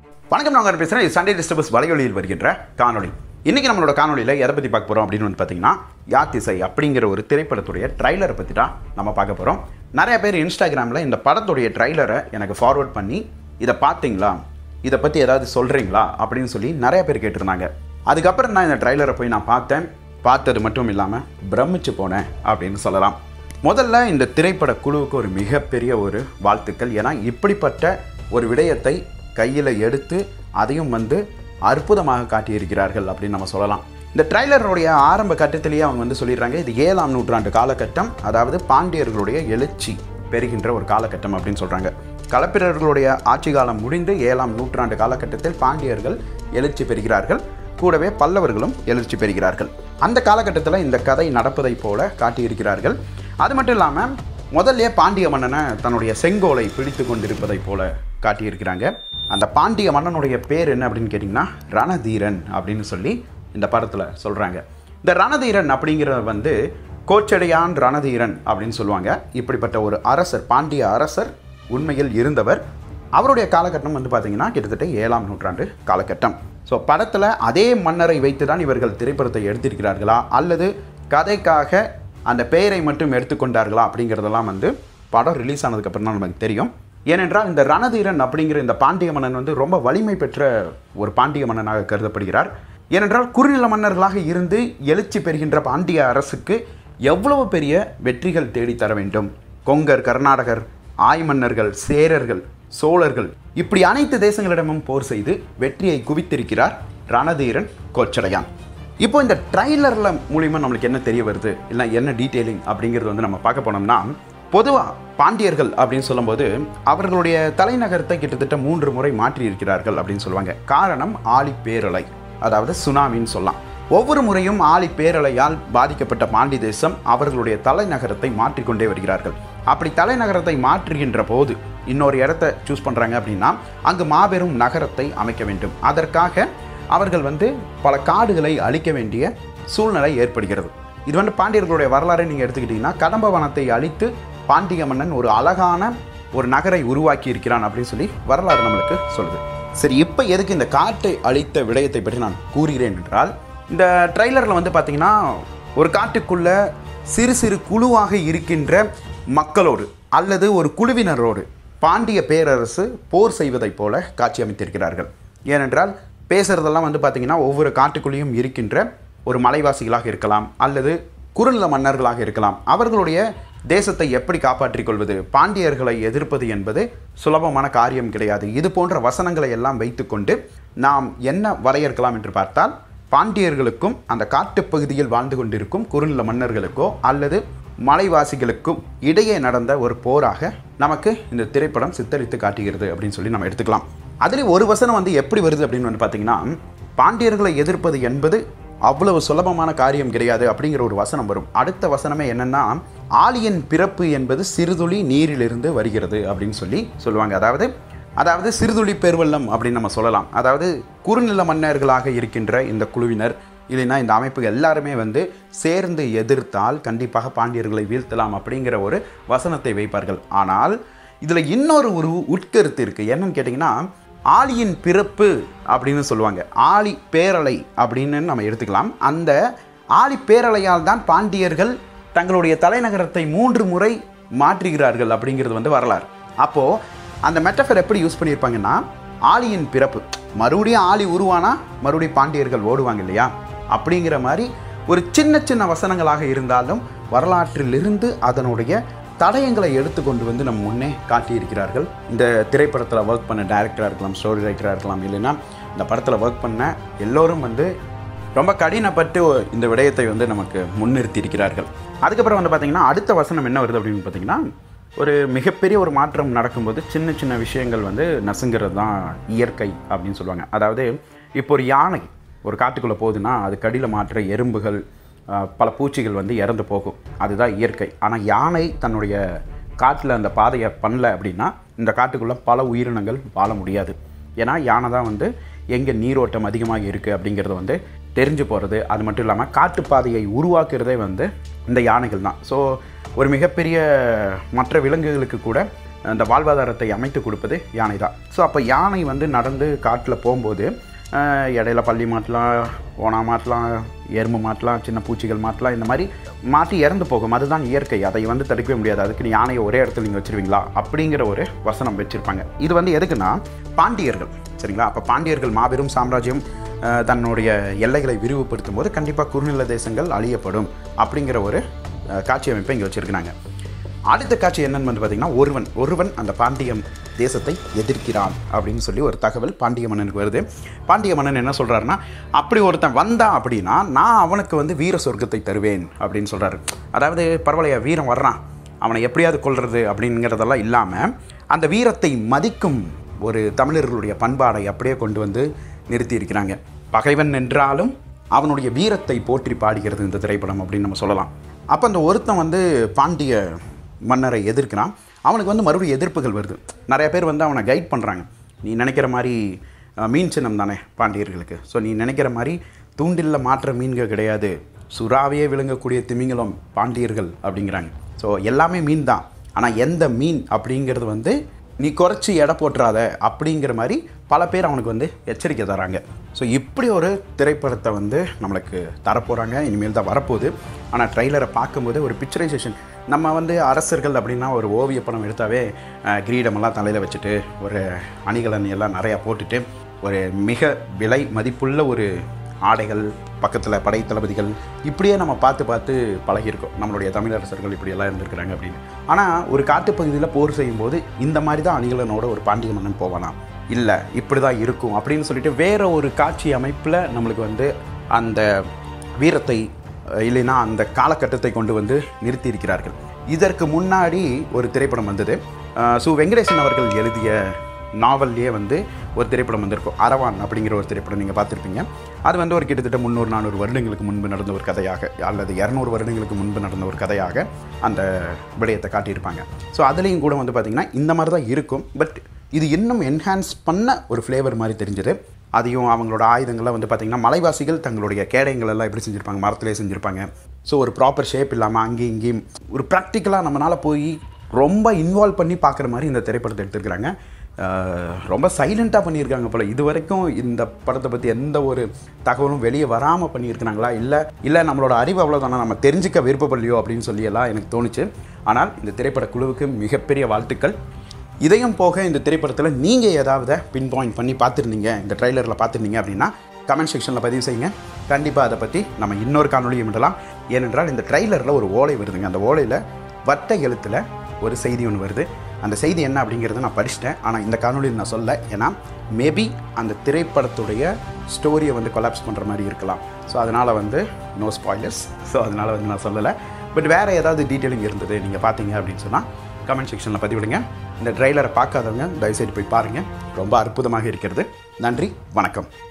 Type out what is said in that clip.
வணக்கம் நாங்கள் பேசுகிறேன் இது சண்டே டிஸ்டர்பஸ் வலையொலியில் வருகின்ற காணொளி இன்றைக்கி நம்மளோட காணொலியில் எதை பற்றி பார்க்க போகிறோம் அப்படின்னு வந்து பார்த்தீங்கன்னா யாத்திசை அப்படிங்கிற ஒரு திரைப்படத்துடைய ட்ரைலரை பற்றி தான் நம்ம பார்க்க போகிறோம் நிறைய பேர் இன்ஸ்டாகிராமில் இந்த படத்துடைய ட்ரைலரை எனக்கு ஃபார்வர்ட் பண்ணி இதை பார்த்தீங்களா இதை பற்றி ஏதாவது சொல்கிறீங்களா அப்படின்னு சொல்லி நிறைய பேர் கேட்டிருந்தாங்க அதுக்கப்புறம் நான் இந்த ட்ரைலரை போய் நான் பார்த்தேன் பார்த்தது மட்டும் இல்லாமல் பிரமிச்சு போனேன் அப்படின்னு சொல்லலாம் முதல்ல இந்த திரைப்பட குழுவுக்கு ஒரு மிகப்பெரிய ஒரு வாழ்த்துக்கள் ஏன்னா இப்படிப்பட்ட ஒரு விடயத்தை கையில் எடுத்து அதையும் வந்து அற்புதமாக காட்டியிருக்கிறார்கள் அப்படின்னு நம்ம சொல்லலாம் இந்த ட்ரைலருடைய ஆரம்ப கட்டத்திலேயே அவங்க வந்து சொல்லிடுறாங்க இது ஏழாம் நூற்றாண்டு காலகட்டம் அதாவது பாண்டியர்களுடைய எழுச்சி பெறுகின்ற ஒரு காலகட்டம் அப்படின்னு சொல்கிறாங்க களப்பிரர்களுடைய ஆட்சி காலம் முடிந்து ஏழாம் நூற்றாண்டு காலகட்டத்தில் பாண்டியர்கள் எழுச்சி பெறுகிறார்கள் கூடவே பல்லவர்களும் எழுச்சி பெறுகிறார்கள் அந்த காலகட்டத்தில் இந்த கதை நடப்பதை போல காட்டியிருக்கிறார்கள் அது மட்டும் இல்லாமல் முதல்ல பாண்டிய மன்னனை தன்னுடைய செங்கோலை பிடித்து கொண்டிருப்பதை போல காட்டியிருக்கிறாங்க அந்த பாண்டிய மன்னனுடைய பேர் என்ன அப்படின்னு கேட்டிங்கன்னா ரணதீரன் அப்படின்னு சொல்லி இந்த படத்தில் சொல்கிறாங்க இந்த ரணதீரன் அப்படிங்கிறவர் வந்து கோச்சடையான் ரணதீரன் அப்படின்னு சொல்லுவாங்க இப்படிப்பட்ட ஒரு அரசர் பாண்டிய அரசர் உண்மையில் இருந்தவர் அவருடைய காலகட்டம் வந்து பார்த்தீங்கன்னா கிட்டத்தட்ட ஏழாம் நூற்றாண்டு காலகட்டம் ஸோ படத்தில் அதே மன்னரை வைத்து தான் இவர்கள் திரைப்படத்தை எடுத்திருக்கிறார்களா அல்லது கதைக்காக அந்த பெயரை மட்டும் எடுத்துக்கொண்டார்களா அப்படிங்கிறதெல்லாம் வந்து படம் ரிலீஸ் ஆனதுக்கப்புறம் தான் நமக்கு தெரியும் ஏனென்றால் இந்த ரணதீரன் அப்படிங்கிற இந்த பாண்டிய மன்னன் வந்து ரொம்ப வலிமை பெற்ற ஒரு பாண்டிய மன்னனாக கருதப்படுகிறார் ஏனென்றால் குறுநில மன்னர்களாக இருந்து எழுச்சி பெறுகின்ற பாண்டிய அரசுக்கு எவ்வளவு பெரிய வெற்றிகள் தேடித்தர வேண்டும் கொங்கர் கர்நாடகர் ஆய் மன்னர்கள் சேரர்கள் சோழர்கள் இப்படி அனைத்து தேசங்களிடமும் போர் செய்து வெற்றியை குவித்திருக்கிறார் ரணதீரன் கோச்சடையான் இப்போ இந்த ட்ரைலரில் மூலிமா நம்மளுக்கு என்ன தெரிய வருது இல்லை என்ன டீட்டெயிலிங் அப்படிங்கிறது வந்து நம்ம பார்க்க போனோம்னா பொதுவாக பாண்டியர்கள் அப்படின்னு சொல்லும்போது அவர்களுடைய தலைநகரத்தை கிட்டத்தட்ட மூன்று முறை மாற்றி இருக்கிறார்கள் அப்படின்னு சொல்லுவாங்க காரணம் ஆழி பேரலை அதாவது சுனாமின்னு சொல்லலாம் ஒவ்வொரு முறையும் ஆழி பேரலையால் பாதிக்கப்பட்ட பாண்டி தேசம் அவர்களுடைய தலைநகரத்தை மாற்றிக்கொண்டே வருகிறார்கள் அப்படி தலைநகரத்தை மாற்றுகின்ற போது இன்னொரு இடத்த சூஸ் பண்ணுறாங்க அப்படின்னா அங்கு மாபெரும் நகரத்தை அமைக்க வேண்டும் அதற்காக அவர்கள் வந்து பல காடுகளை அழிக்க வேண்டிய சூழ்நிலை ஏற்படுகிறது இது வந்து பாண்டியர்களுடைய வரலாறை நீங்கள் எடுத்துக்கிட்டிங்கன்னா கடம்பவனத்தை அழித்து பாண்டிய மன்னன் ஒரு அழகான ஒரு நகரை உருவாக்கி இருக்கிறான் அப்படின்னு சொல்லி வரலாறு நம்மளுக்கு சொல்லுது சரி இப்போ எதுக்கு இந்த காட்டை அழித்த விடயத்தை பற்றி நான் கூறுகிறேன் என்றால் இந்த ட்ரைலரில் வந்து பார்த்தீங்கன்னா ஒரு காட்டுக்குள்ள சிறு சிறு குழுவாக இருக்கின்ற மக்களோடு அல்லது ஒரு குழுவினரோடு பாண்டிய பேரரசு போர் செய்வதைப் போல காட்சி அமைத்திருக்கிறார்கள் ஏனென்றால் பேசுகிறதெல்லாம் வந்து பார்த்திங்கன்னா ஒவ்வொரு காட்டுக்குள்ளேயும் இருக்கின்ற ஒரு மலைவாசிகளாக இருக்கலாம் அல்லது குறுநில மன்னர்களாக இருக்கலாம் அவர்களுடைய தேசத்தை எப்படி காப்பாற்றிக் கொள்வது பாண்டியர்களை எதிர்ப்பது என்பது சுலபமான காரியம் கிடையாது இது போன்ற வசனங்களை எல்லாம் வைத்துக்கொண்டு நாம் என்ன வரையறுக்கலாம் என்று பார்த்தால் பாண்டியர்களுக்கும் அந்த காட்டுப்பகுதியில் வாழ்ந்து கொண்டிருக்கும் குறுநில மன்னர்களுக்கோ அல்லது மலைவாசிகளுக்கும் இடையே நடந்த ஒரு போராக நமக்கு இந்த திரைப்படம் சித்தரித்து காட்டுகிறது அப்படின்னு சொல்லி நம்ம எடுத்துக்கலாம் அதில் ஒரு வசனம் வந்து எப்படி வருது அப்படின்னு வந்து பார்த்தீங்கன்னா பாண்டியர்களை எதிர்ப்பது என்பது அவ்வளவு சுலபமான காரியம் கிடையாது அப்படிங்கிற ஒரு வசனம் வரும் அடுத்த வசனமே என்னன்னா ஆலியன் பிறப்பு என்பது சிறுதுளி நீரிலிருந்து வருகிறது அப்படின்னு சொல்லி சொல்லுவாங்க அதாவது அதாவது சிறுதுளி பெருவெள்ளம் அப்படின்னு நம்ம சொல்லலாம் அதாவது குறுநில மன்னர்களாக இருக்கின்ற இந்த குழுவினர் இல்லைன்னா இந்த அமைப்பு எல்லாருமே வந்து சேர்ந்து எதிர்த்தால் கண்டிப்பாக பாண்டியர்களை வீழ்த்தலாம் அப்படிங்கிற ஒரு வசனத்தை வைப்பார்கள் ஆனால் இதில் இன்னொரு ஒரு உட்கருத்து இருக்குது என்னன்னு கேட்டிங்கன்னா ஆலியின் பிறப்பு அப்படின்னு சொல்லுவாங்க ஆலி பேரலை அப்படின்னு நம்ம எடுத்துக்கலாம் அந்த ஆலி பேரலையால் தான் பாண்டியர்கள் தங்களுடைய தலைநகரத்தை மூன்று முறை மாற்றுகிறார்கள் அப்படிங்கிறது வந்து வரலாறு அப்போது அந்த மெட்டஃபர் எப்படி யூஸ் பண்ணியிருப்பாங்கன்னா ஆலியின் பிறப்பு மறுபடியும் ஆலி உருவானா மறுபடியும் பாண்டியர்கள் ஓடுவாங்க இல்லையா அப்படிங்கிற மாதிரி ஒரு சின்ன சின்ன வசனங்களாக இருந்தாலும் வரலாற்றிலிருந்து அதனுடைய தடயங்களை எடுத்து கொண்டு வந்து நம்ம முன்னே காட்டியிருக்கிறார்கள் இந்த திரைப்படத்தில் ஒர்க் பண்ண டைரக்டராக இருக்கலாம் ஸ்டோரி ரைட்டராக இருக்கலாம் இல்லைன்னா இந்த படத்தில் ஒர்க் பண்ண எல்லோரும் வந்து ரொம்ப கடினப்பட்டு இந்த விடயத்தை வந்து நமக்கு முன்னிறுத்தி இருக்கிறார்கள் அதுக்கப்புறம் வந்து பார்த்திங்கன்னா அடுத்த வசனம் என்ன வருது அப்படின்னு பார்த்தீங்கன்னா ஒரு மிகப்பெரிய ஒரு மாற்றம் நடக்கும்போது சின்ன சின்ன விஷயங்கள் வந்து நசுங்கிறது தான் இயற்கை அப்படின்னு சொல்லுவாங்க அதாவது இப்போ ஒரு யானை ஒரு காட்டுக்குள்ளே போகுதுன்னா அது கடியில் மாற்ற எறும்புகள் ஆஹ், பல பூச்சிகள் வந்து இறந்து போகும் அதுதான் இயற்கை ஆனால் யானை தன்னுடைய காட்டில் அந்த பாதையை பண்ணல அப்படின்னா இந்த காட்டுக்குள்ளே பல உயிரினங்கள் வாழ முடியாது ஏன்னா யானை தான் வந்து எங்கே நீரோட்டம் அதிகமாக இருக்குது அப்படிங்கிறத வந்து தெரிஞ்சு போகிறது அது மட்டும் இல்லாமல் காட்டுப்பாதையை உருவாக்குறதே வந்து இந்த யானைகள் தான் ஸோ ஒரு மிகப்பெரிய மற்ற விலங்குகளுக்கு கூட அந்த வாழ்வாதாரத்தை அமைத்து கொடுப்பது யானை தான் ஸோ அப்போ யானை வந்து நடந்து காட்டில் போகும்போது ஆஹ், இடையில பள்ளி மாட்டலாம் ஓனா மாட்டலாம் எறும்பு மாட்டலாம் சின்ன பூச்சிகள் மாட்டலாம் இந்த மாதிரி மாட்டி இறந்து போகும் அதுதான் இயற்கை அதை வந்து தடுக்கவே முடியாது அதுக்கு நீ யானையை ஒரே இடத்துல நீங்கள் வச்சிருவீங்களா அப்படிங்கிற ஒரு வசனம் வச்சுருப்பாங்க இது வந்து எதுக்குன்னா பாண்டியர்கள் சரிங்களா அப்போ பாண்டியர்கள் மாபெரும் சாம்ராஜ்யம் ஆஹ், தன்னுடைய எல்லைகளை விரிவுபடுத்தும் போது கண்டிப்பாக குறுநில தேசங்கள் அழியப்படும் அப்படிங்கிற ஒரு ஆஹ், காட்சி அமைப்பை இங்கே வச்சுருக்கிறாங்க அடுத்த காட்சி என்னன்னு வந்து பார்த்தீங்கன்னா ஒருவன் ஒருவன் அந்த பாண்டியம் தேசத்தை எதிர்க்கிறான் அப்படின்னு சொல்லி ஒரு தகவல் பாண்டிய மன்னனுக்கு வருது பாண்டிய மன்னன் என்ன சொல்கிறாருன்னா அப்படி ஒருத்தன் வந்தான் அப்படின்னா நான் அவனுக்கு வந்து வீர சொர்க்கத்தை தருவேன் அப்படின்னு சொல்கிறாரு அதாவது பரவாயில்லையா வீரம் வர்றான் அவனை எப்படியாவது கொல்றது அப்படிங்கிறதெல்லாம் இல்லாமல் அந்த வீரத்தை மதிக்கும் ஒரு தமிழர்களுடைய பண்பாடை அப்படியே கொண்டு வந்து நிறுத்தி இருக்கிறாங்க பகைவன் என்றாலும் அவனுடைய வீரத்தை போற்றி பாடுகிறது இந்த திரைப்படம் அப்படின்னு நம்ம சொல்லலாம் அப்போ அந்த ஒருத்தன் வந்து பாண்டிய மன்னரை எதிர்க்கிறான் அவனுக்கு வந்து மறுபடியும் எதிர்ப்புகள் வருது நிறைய பேர் வந்து அவனை கைட் பண்ணுறாங்க நீ நினைக்கிற மாதிரி அஹ், மீன் சின்னம் தானே பாண்டியர்களுக்கு ஸோ நீ நினைக்கிற மாதிரி தூண்டில்ல மாற்ற மீன்கள் கிடையாது சுறாவையே விழுங்கக்கூடிய திமிங்கலம் பாண்டியர்கள் அப்படிங்கிறாங்க ஸோ எல்லாமே மீன் தான் ஆனால் எந்த மீன் அப்படிங்கிறது வந்து நீ குறைச்சி எடை போட்டுறாத அப்படிங்கிற மாதிரி பல பேர் அவனுக்கு வந்து எச்சரிக்கை தராங்க ஸோ இப்படி ஒரு திரைப்படத்தை வந்து நம்மளுக்கு தரப்போகிறாங்க இனிமேல் தான் வரப்போகுது ஆனால் ட்ரெய்லரை பார்க்கும்போது ஒரு பிக்சரைசேஷன் நம்ம வந்து அரசர்கள் அப்படின்னா ஒரு ஓவிய படம் எடுத்தாவே அஹ், கிரீடமெல்லாம் தலையில் வச்சுட்டு ஒரு அணிகலன் எல்லாம் நிறையா போட்டுட்டு ஒரு மிக விலை மதிப்புள்ள ஒரு ஆடைகள் பக்கத்தில் படை தளபதிகள் இப்படியே நம்ம பார்த்து பார்த்து பழகியிருக்கோம் நம்மளுடைய தமிழரசர்கள் இப்படியெல்லாம் இருந்திருக்கிறாங்க அப்படின்னு ஆனால் ஒரு காட்டுப்பகுதியில் போர் செய்யும்போது இந்த மாதிரி தான் அணிகலனோட ஒரு பாண்டிய மன்னன் போவானா இல்லை இப்படி தான் இருக்கும் அப்படின்னு சொல்லிட்டு வேற ஒரு காட்சி அமைப்பில் நம்மளுக்கு வந்து அந்த வீரத்தை அஹ், இல்லைன்னா அந்த காலகட்டத்தை கொண்டு வந்து நிறுத்தி இருக்கிறார்கள் இதற்கு முன்னாடி ஒரு திரைப்படம் வந்தது அஹ், சு வெங்கடேசன் அவர்கள் எழுதிய நாவல்லையே வந்து ஒரு திரைப்படம் வந்திருக்கும் அரவான் அப்படிங்கிற ஒரு திரைப்படம் நீங்கள் பார்த்துருப்பீங்க அது வந்து ஒரு கிட்டத்தட்ட முந்நூறு நானூறு வருடங்களுக்கு முன்பு நடந்த ஒரு கதையாக அல்லது இரநூறு வருடங்களுக்கு முன்பு நடந்த ஒரு கதையாக அந்த விடயத்தை காட்டியிருப்பாங்க ஸோ அதுலேயும் கூட வந்து பார்த்திங்கன்னா இந்த மாதிரி தான் இருக்கும் பட் இது இன்னும் என்ஹான்ஸ் பண்ண ஒரு ஃப்ளேவர் மாதிரி தெரிஞ்சது அதையும் அவங்களோட ஆயுதங்கள்லாம் வந்து பார்த்திங்கன்னா மலைவாசிகள் தங்களுடைய கேடயங்கள் எல்லாம் எப்படி செஞ்சுருப்பாங்க மரத்திலே செஞ்சுருப்பாங்க ஸோ ஒரு ப்ராப்பர் ஷேப் இல்லாமல் அங்கேயும் இங்கேயும் ஒரு ப்ராக்டிக்கலாக நம்மளால் போய் ரொம்ப இன்வால்வ் பண்ணி பார்க்குற மாதிரி இந்த திரைப்படத்தை எடுத்திருக்கிறாங்க அஹ் ரொம்ப சைலண்ட்டாக பண்ணியிருக்காங்க போல இது வரைக்கும் இந்த படத்தை பற்றி எந்த ஒரு தகவலும் வெளியே வராமல் பண்ணியிருக்கிறாங்களா இல்லை இல்லை நம்மளோட அறிவு அவ்வளோதானே நம்ம தெரிஞ்சுக்க விருப்பப்படலையோ அப்படின்னு சொல்லி எல்லாம் எனக்கு தோணுச்சு ஆனால் இந்த திரைப்பட குழுவுக்கு மிகப்பெரிய வாழ்த்துக்கள் இதையும் போக இந்த திரைப்படத்தில் நீங்கள் ஏதாவது பின் பாயிண்ட் பண்ணி பார்த்துருந்தீங்க இந்த ட்ரைலரில் பார்த்துருந்தீங்க அப்படின்னா கமெண்ட் செக்ஷனில் பதிவு செய்யுங்க கண்டிப்பாக அதை பற்றி நம்ம இன்னொரு காணொலியும் விடலாம் ஏனென்றால் இந்த ட்ரைலரில் ஒரு ஓலை வருதுங்க அந்த ஓலையில் வட்ட எழுத்தில் ஒரு செய்தி ஒன்று வருது அந்த செய்தி என்ன அப்படிங்கிறத நான் படிச்சிட்டேன் ஆனால் இந்த காணொலியில் நான் சொல்ல ஏன்னா மேபி அந்த திரைப்படத்துடைய ஸ்டோரியை வந்து கொலாப்ஸ் பண்ணுற மாதிரி இருக்கலாம் ஸோ அதனால் வந்து நோ ஸ்பாய்லர்ஸ் ஸோ அதனால் வந்து நான் சொல்லலை பட் வேறு ஏதாவது டீட்டெயிலிங் இருந்தது நீங்கள் பார்த்தீங்க அப்படின்னு சொன்னால் கமெண்ட் செக்ஷனில் பதிவிடுங்க இந்த ட்ரெய்லரை பார்க்காதவங்க தயவுசெய்து போய் பாருங்கள் ரொம்ப அற்புதமாக இருக்கிறது நன்றி வணக்கம்